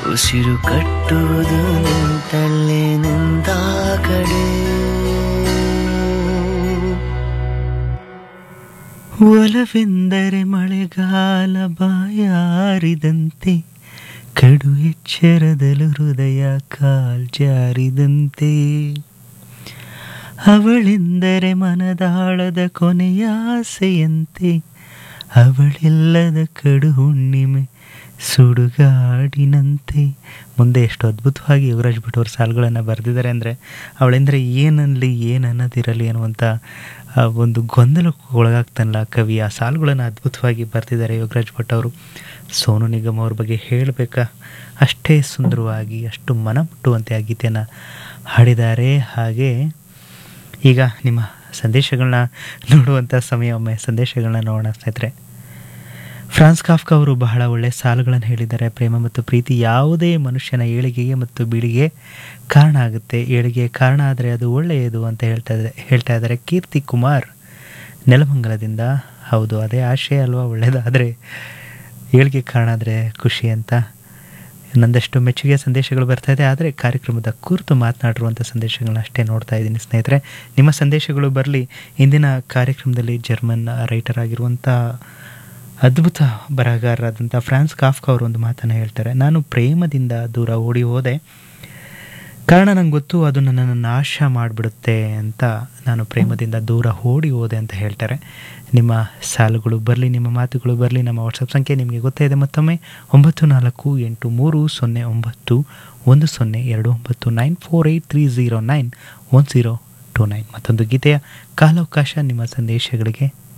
ಉಸಿರು ಕಟ್ಟುವುದು ನಿಂತಲ್ಲೇ ನಿಂದ ಕಡೆ ಒಲವೆಂದರೆ ಮಳೆಗಾಲ ಬಾಯಾರಿದಂತೆ ಕಡು ಎಚ್ಚರದಲು ಹೃದಯ ಕಾಲ್ಜಾರಿದಂತೆ ಅವಳೆಂದರೆ ಮನದಾಳದ ಕೊನೆಯ ಆಸೆಯಂತೆ ಅವಳೆಲ್ಲದ ಕಡು ಹುಣ್ಣಿಮೆ ಸುಡುಗಾಡಿನಂತೆ ಮುಂದೆ ಎಷ್ಟು ಅದ್ಭುತವಾಗಿ ಯುವರಾಜ್ ಭಟ್ ಅವ್ರ ಸಾಲುಗಳನ್ನು ಬರೆದಿದ್ದಾರೆ ಅಂದರೆ ಅವಳೆಂದರೆ ಏನನ್ನಲಿ ಏನು ಅನ್ನೋದಿರಲಿ ಅನ್ನುವಂಥ ಆ ಒಂದು ಗೊಂದಲಕ್ಕೆ ಒಳಗಾಗ್ತಾನಲ್ಲ ಕವಿ ಆ ಸಾಲುಗಳನ್ನು ಅದ್ಭುತವಾಗಿ ಬರೆದಿದ್ದಾರೆ ಯೋಗರಾಜ್ ಭಟ್ ಅವರು ಸೋನು ನಿಗಮ್ ಅವ್ರ ಬಗ್ಗೆ ಹೇಳಬೇಕಾ ಅಷ್ಟೇ ಸುಂದರವಾಗಿ ಅಷ್ಟು ಮನ ಮುಟ್ಟುವಂತೆ ಆ ಗೀತೆಯನ್ನು ಹಾಡಿದ್ದಾರೆ ಹಾಗೆ ಈಗ ನಿಮ್ಮ ಸಂದೇಶಗಳನ್ನ ನೋಡುವಂಥ ಸಮಯ ಒಮ್ಮೆ ಸಂದೇಶಗಳನ್ನ ನೋಡೋಣ ಸ್ನೇಹಿತರೆ ಫ್ರಾನ್ಸ್ ಕಾಫ್ಕ ಅವರು ಬಹಳ ಒಳ್ಳೆಯ ಸಾಲುಗಳನ್ನು ಹೇಳಿದ್ದಾರೆ ಪ್ರೇಮ ಮತ್ತು ಪ್ರೀತಿ ಯಾವುದೇ ಮನುಷ್ಯನ ಏಳಿಗೆಗೆ ಮತ್ತು ಬೀಳಿಗೆ ಕಾರಣ ಆಗುತ್ತೆ ಏಳಿಗೆ ಕಾರಣ ಆದರೆ ಅದು ಒಳ್ಳೆಯದು ಅಂತ ಹೇಳ್ತಾ ಇದ್ದಾರೆ ಹೇಳ್ತಾ ಇದ್ದಾರೆ ಕೀರ್ತಿ ಕುಮಾರ್ ನೆಲಮಂಗಲದಿಂದ ಹೌದು ಅದೇ ಆಶಯ ಅಲ್ವಾ ಒಳ್ಳೆಯದಾದರೆ ಏಳಿಗೆ ಕಾರಣ ಆದರೆ ಖುಷಿ ಅಂತ ನಂದಷ್ಟು ಮೆಚ್ಚುಗೆ ಸಂದೇಶಗಳು ಬರ್ತಾ ಇದೆ ಆದರೆ ಕಾರ್ಯಕ್ರಮದ ಕುರಿತು ಮಾತನಾಡಿರುವಂಥ ಸಂದೇಶಗಳನ್ನ ಅಷ್ಟೇ ನೋಡ್ತಾ ಇದ್ದೀನಿ ಸ್ನೇಹಿತರೆ ನಿಮ್ಮ ಸಂದೇಶಗಳು ಬರಲಿ ಇಂದಿನ ಕಾರ್ಯಕ್ರಮದಲ್ಲಿ ಜರ್ಮನ್ ರೈಟರ್ ಆಗಿರುವಂಥ ಅದ್ಭುತ ಬರಹಗಾರರಾದಂಥ ಫ್ರಾನ್ಸ್ ಕಾಫ್ಕ ಅವರು ಒಂದು ಮಾತನ್ನು ಹೇಳ್ತಾರೆ ನಾನು ಪ್ರೇಮದಿಂದ ದೂರ ಓಡಿ ಹೋದೆ ಕಾರಣ ನಂಗೆ ಗೊತ್ತು ಅದು ನನ್ನನ್ನು ನಾಶ ಮಾಡಿಬಿಡುತ್ತೆ ಅಂತ ನಾನು ಪ್ರೇಮದಿಂದ ದೂರ ಓಡಿ ಹೋದೆ ಅಂತ ಹೇಳ್ತಾರೆ ನಿಮ್ಮ ಸಾಲುಗಳು ಬರಲಿ ನಿಮ್ಮ ಮಾತುಗಳು ಬರಲಿ ನಮ್ಮ ವಾಟ್ಸಪ್ ಸಂಖ್ಯೆ ನಿಮಗೆ ಗೊತ್ತೇ ಇದೆ ಮತ್ತೊಮ್ಮೆ ಒಂಬತ್ತು ನಾಲ್ಕು ಎಂಟು ಮೂರು ಸೊನ್ನೆ ಒಂಬತ್ತು ಒಂದು ಸೊನ್ನೆ ಎರಡು ಒಂಬತ್ತು nine four eight three zero nine one zero two nine ಮತ್ತೊಂದು ಗೀತೆಯ ಕಾಲಾವಕಾಶ ನಿಮ್ಮ ಸಂದೇಶಗಳಿಗೆ